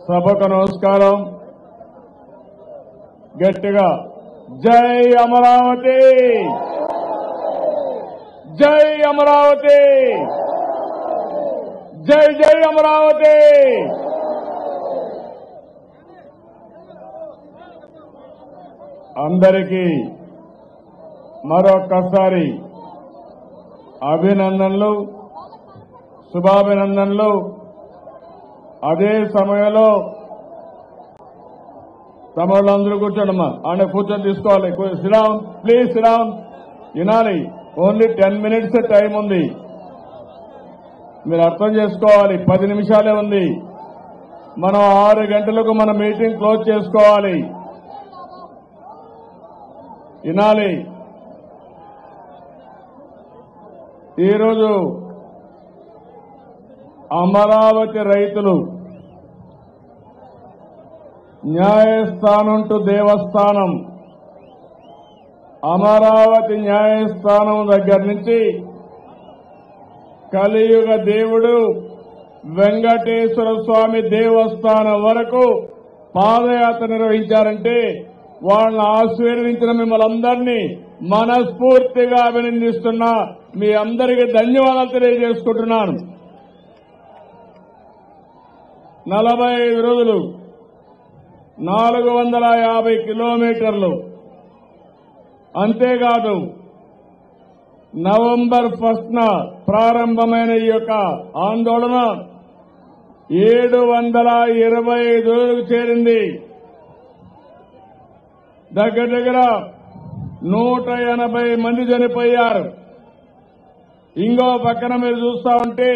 సభకు నమస్కారం గట్టిగా జై అమరావతి జై అమరావతి జై జై అమరావతి అందరికీ మరొక్కసారి అభినందనలు శుభాభినందనలు అదే సమయంలో తమిళందరూ కూర్చోండమ్మా ఆయన కూర్చొని తీసుకోవాలి శ్రీరామ్ ప్లీజ్ శ్రీరామ్ వినాలి ఓన్లీ టెన్ మినిట్స్ టైం ఉంది మీరు అర్థం చేసుకోవాలి పది నిమిషాలే ఉంది మనం ఆరు గంటలకు మన మీటింగ్ క్లోజ్ చేసుకోవాలి వినాలి ఈరోజు అమరావతి రైతులు న్యాయస్థానం టు దేవస్థానం అమరావతి న్యాయస్థానం దగ్గర నుంచి కలియుగ దేవుడు వెంకటేశ్వర స్వామి దేవస్థానం వరకు పాదయాత్ర నిర్వహించారంటే వాళ్ళని ఆశీర్వదించిన మిమ్మల్ని అందరినీ మనస్ఫూర్తిగా అభినందిస్తున్నా మీ అందరికీ ధన్యవాదాలు తెలియజేసుకుంటున్నాను నలభై ఐదు రోజులు నాలుగు వందల యాభై కిలోమీటర్లు అంతేకాదు నవంబర్ ఫస్ట్ న ప్రారంభమైన ఈ యొక్క ఆందోళన ఏడు వందల ఇరవై ఐదు రోజులకు చేరింది దగ్గర దగ్గర నూట ఎనభై మంది చనిపోయారు ఇంకో పక్కన మీరు చూస్తా ఉంటే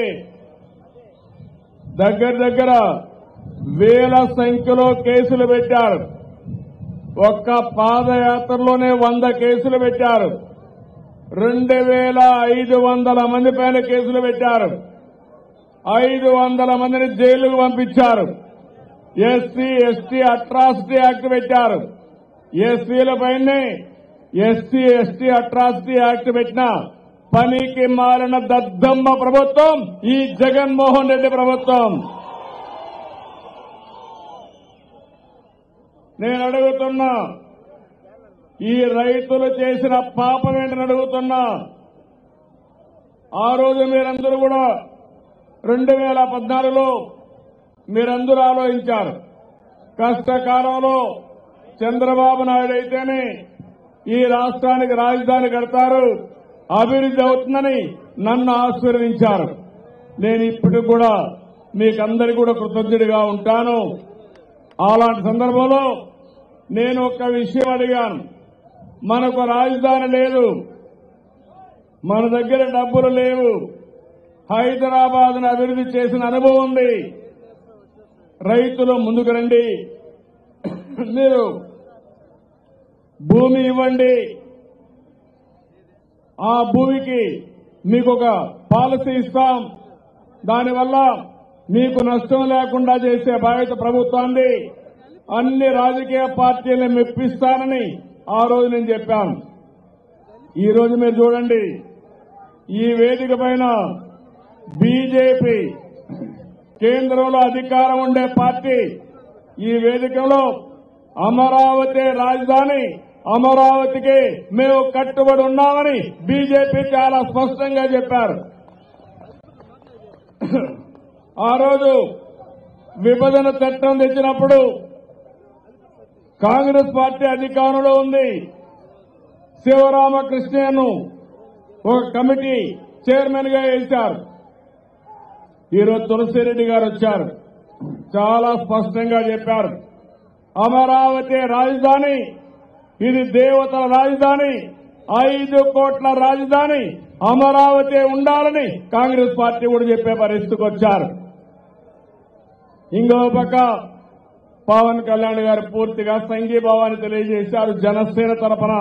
దగ్గర దగ్గర వేల సంఖ్యలో కేసులు పెట్టారు ఒక్క పాదయాత్రలోనే వంద కేసులు పెట్టారు రెండు వేల ఐదు వందల మంది పైన కేసులు పెట్టారు ఐదు వందల మందిని జైలుకు పంపించారు ఎస్సీ ఎస్టీ అట్రాసిటీ యాక్ట్ పెట్టారు ఎస్సీల పైనే ఎస్సీ ఎస్టీ అట్రాసిటీ యాక్ట్ పెట్టిన పనికి మారిన దద్దమ్మ ప్రభుత్వం ఈ జగన్మోహన్ రెడ్డి ప్రభుత్వం నేను అడుగుతున్నా ఈ రైతులు చేసిన పాపం ఏంటని అడుగుతున్నా ఆ రోజు మీరందరూ కూడా రెండు వేల పద్నాలుగులో మీరందరూ ఆలోచించారు కష్టకాలంలో చంద్రబాబు నాయుడు అయితేనే ఈ రాష్ట్రానికి రాజధాని కడతారు అభివృద్ధి అవుతుందని నన్ను ఆశీర్వదించారు నేను ఇప్పటికి కూడా మీకందరికీ కూడా కృతజ్ఞుడిగా ఉంటాను అలాంటి సందర్భంలో నేను ఒక విషయం అడిగాను మనకు రాజధాని లేదు మన దగ్గర డబ్బులు లేవు హైదరాబాద్ అభివృద్ధి చేసిన అనుభవం ఉంది రైతులు ముందుకు రండి మీరు భూమి ఇవ్వండి ఆ భూమికి మీకు ఒక పాలసీ ఇస్తాం దానివల్ల మీకు నష్టం లేకుండా చేసే బాధ్యత ప్రభుత్వాన్ని అన్ని రాజకీయ పార్టీలను మెప్పిస్తానని ఆ రోజు నేను చెప్పాను ఈ రోజు మీరు చూడండి ఈ వేదిక పైన బీజేపీ కేంద్రంలో అధికారం ఉండే పార్టీ ఈ వేదికలో అమరావతి రాజధాని అమరావతికి మేము కట్టుబడి ఉన్నామని బీజేపీ చాలా స్పష్టంగా చెప్పారు ఆ రోజు విభజన చట్టం తెచ్చినప్పుడు కాంగ్రెస్ పార్టీ అధికారంలో ఉంది శివరామకృష్ణను ఒక కమిటీ చైర్మన్ గా వేశారు ఈరోజు తులసిరెడ్డి గారు వచ్చారు చాలా స్పష్టంగా చెప్పారు అమరావతి రాజధాని ఇది దేవతల రాజధాని ఐదు కోట్ల రాజధాని అమరావతి ఉండాలని కాంగ్రెస్ పార్టీ కూడా చెప్పే పరిస్థితికి వచ్చారు ఇంకో పక్క పవన్ కళ్యాణ్ గారు పూర్తిగా సంఘీభావాన్ని తెలియజేశారు జనసేన తరపున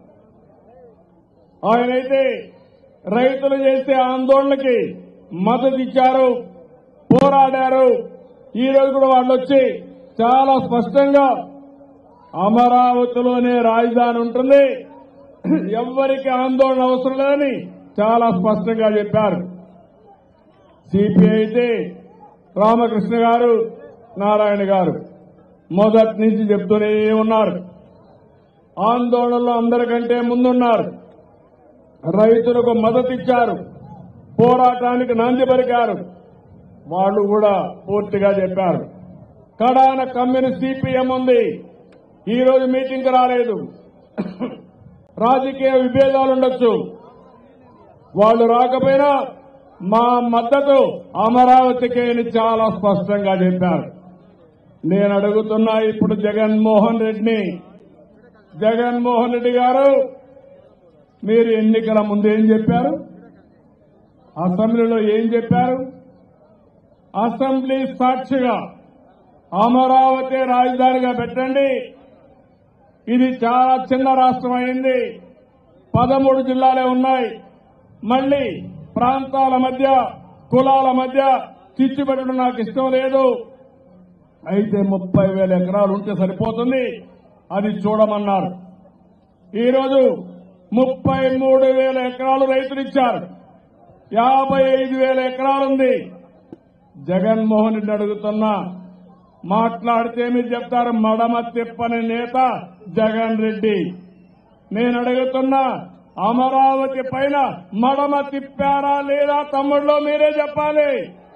ఆయనైతే రైతులు చేసే ఆందోళనకి మద్దతు ఇచ్చారు పోరాడారు ఈ రోజు కూడా వాళ్ళు వచ్చి చాలా స్పష్టంగా అమరావతిలోనే రాజధాని ఉంటుంది ఎవ్వరికి ఆందోళన అవసరం లేదని చాలా స్పష్టంగా చెప్పారు సిపిఐ అయితే రామకృష్ణ గారు నారాయణ గారు మొదటి నుంచి చెప్తూనే ఉన్నారు ఆందోళనలో అందరికంటే ముందున్నారు రైతులకు మద్దతు ఇచ్చారు పోరాటానికి నాంది పలికారు వాళ్ళు కూడా పూర్తిగా చెప్పారు కడాన కమ్యూనిస్ట్ సిపిఎం ఉంది ఈ రోజు మీటింగ్ రాలేదు రాజకీయ విభేదాలు ఉండొచ్చు వాళ్ళు రాకపోయినా మా మద్దతు అమరావతికి అని చాలా స్పష్టంగా చెప్పారు నేను అడుగుతున్నా ఇప్పుడు జగన్మోహన్ రెడ్డిని జగన్మోహన్ రెడ్డి గారు మీరు ఎన్నికల ముందు ఏం చెప్పారు అసెంబ్లీలో ఏం చెప్పారు అసెంబ్లీ సాక్షిగా అమరావతి రాజధానిగా పెట్టండి ఇది చాలా చిన్న రాష్ట్రం అయింది పదమూడు జిల్లాలే ఉన్నాయి మళ్లీ ప్రాంతాల మధ్య కులాల మధ్య చిచ్చు పెట్టడం నాకు ఇష్టం లేదు అయితే ముప్పై వేల ఎకరాలు ఉంటే సరిపోతుంది అది చూడమన్నారు ఈరోజు ముప్పై మూడు వేల ఎకరాలు రైతులు ఇచ్చారు యాభై ఐదు వేల ఎకరాలుంది జగన్మోహన్ రెడ్డి అడుగుతున్నా మాట్లాడితే మీరు చెప్తారు మడమ తిప్పని నేత జగన్ రెడ్డి నేను అడుగుతున్నా అమరావతి పైన మడమ తిప్పారా లేదా తమ్ముళ్ళు మీరే చెప్పాలి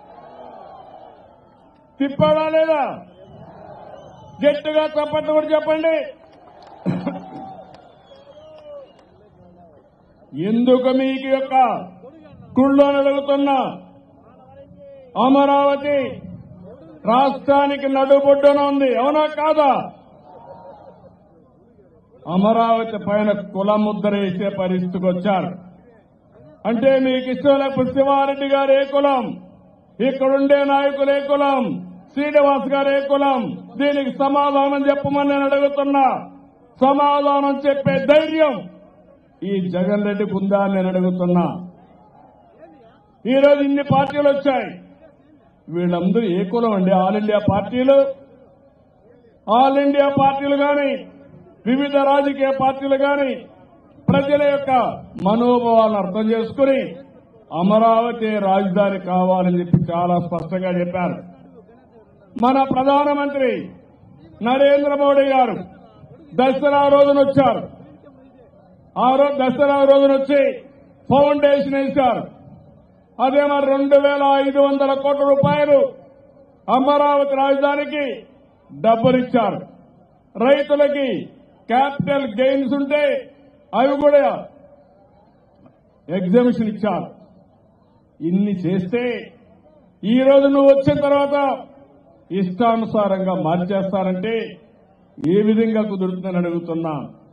తిప్పాడా లేదా గట్టిగా తప్పట్టు కూడా చెప్పండి ఎందుకు మీకు యొక్క కుళ్ళో అడుగుతున్నా అమరావతి రాష్ట్రానికి నడుబొడ్డున ఉంది అవునా కాదా అమరావతి పైన కుల ముద్ర వేసే పరిస్థితికి వచ్చారు అంటే మీకు ఇష్టం లేకపోతే శివారెడ్డి గారు ఏ కులం ఇక్కడుండే నాయకులు ఏ కులం శ్రీనివాస్ గారు ఏ కులం దీనికి సమాధానం చెప్పమని నేను అడుగుతున్నా సమాధానం చెప్పే ధైర్యం ఈ జగన్ రెడ్డికి ఉందా అని నేను అడుగుతున్నా ఈరోజు ఇన్ని పార్టీలు వచ్చాయి వీళ్ళందరూ ఏ కులం అండి ఆల్ ఇండియా పార్టీలు ఆల్ ఇండియా పార్టీలు గాని వివిధ రాజకీయ పార్టీలు గాని ప్రజల యొక్క మనోభావాలను అర్థం చేసుకుని అమరావతి రాజధాని కావాలని చెప్పి చాలా స్పష్టంగా చెప్పారు మన ప్రధానమంత్రి నరేంద్ర మోడీ గారు దసరా రోజున వచ్చారు ఆ రోజు దసరా రోజున వచ్చి ఫౌండేషన్ వేశారు అదే మరి రెండు వేల ఐదు వందల కోట్ల రూపాయలు అమరావతి రాజధానికి డబ్బులిచ్చారు రైతులకి క్యాపిటల్ గెయిన్స్ ఉంటే అవి కూడా ఎగ్జామిషన్ ఇచ్చారు ఇన్ని చేస్తే ఈ రోజు నువ్వు వచ్చిన తర్వాత ఇష్టానుసారంగా మార్చేస్తారంటే ఏ విధంగా కుదురుతుందని అడుగుతున్నా